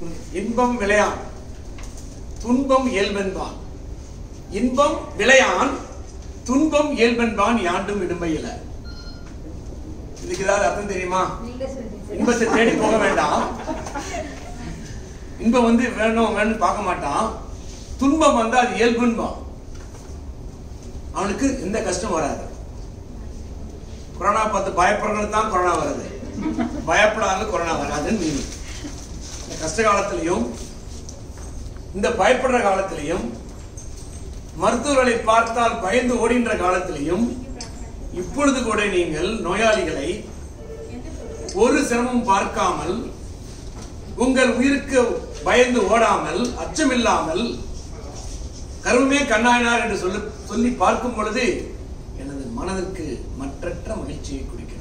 இன்பம் விளையான் துன்பம் இயல்பென்பான் இன்பம் விளையான் துன்பம் இயல்பென்பான் யாண்டும் இடுமையில இதுக்கு ஏதாவது அர்த்தம் தெரியுமா நீங்க சொல்லுங்க இன்பத்தை தேடி போக வேண்டாம் இன்பம் வந்து வேணும் வேணும்னு பார்க்க மாட்டான் துன்பம் வந்து அது இயல்புன்பான் அவனுக்கு எந்த கஷ்டம் வராது கொரோனா பார்த்து பயப்படுறது தான் கொரோனா வருது பயப்படாத கொரோனா வராதுன்னு மீனிங் இந்த கஷ்ட காலத்திலையும் இந்த பயப்படுற காலத்திலையும் மருத்துவர்களை பார்த்தால் பயந்து ஓடின்ற காலத்திலையும் இப்பொழுது கூட நீங்கள் நோயாளிகளை ஒரு சிரமம் பார்க்காமல் உங்கள் உயிருக்கு பயந்து ஓடாமல் அச்சமில்லாமல் கருமே கண்ணாயினார் என்று சொல்லி சொல்லி பார்க்கும் பொழுது எனது மனதிற்கு மற்றற்ற மகிழ்ச்சியை கொடுக்கிறது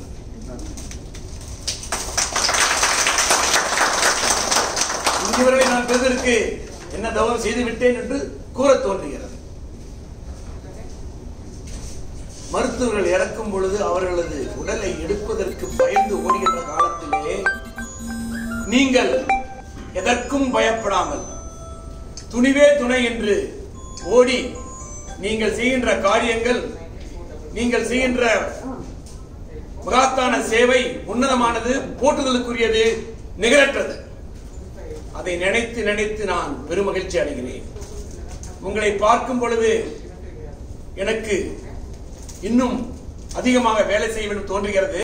இதுவரை நான் பெறுவதற்கு என்ன தவறு செய்து விட்டேன் என்று கூற தோன்றுகிறது மருத்துவர்கள் இறக்கும் பொழுது அவர்களது உடலை எடுப்பதற்கு பயந்து ஓடுகின்ற காலத்திலே நீங்கள் எதற்கும் பயப்படாமல் துணிவே துணை என்று ஓடி நீங்கள் செய்கின்ற காரியங்கள் நீங்கள் செய்கின்ற மகாத்தான சேவை உன்னதமானது போற்றுதலுக்குரியது நிகரற்றது அதை நினைத்து நினைத்து நான் பெருமகிழ்ச்சி அடைகிறேன் உங்களை பார்க்கும் பொழுது எனக்கு இன்னும் அதிகமாக வேலை செய்ய வேண்டும் தோன்றுகிறது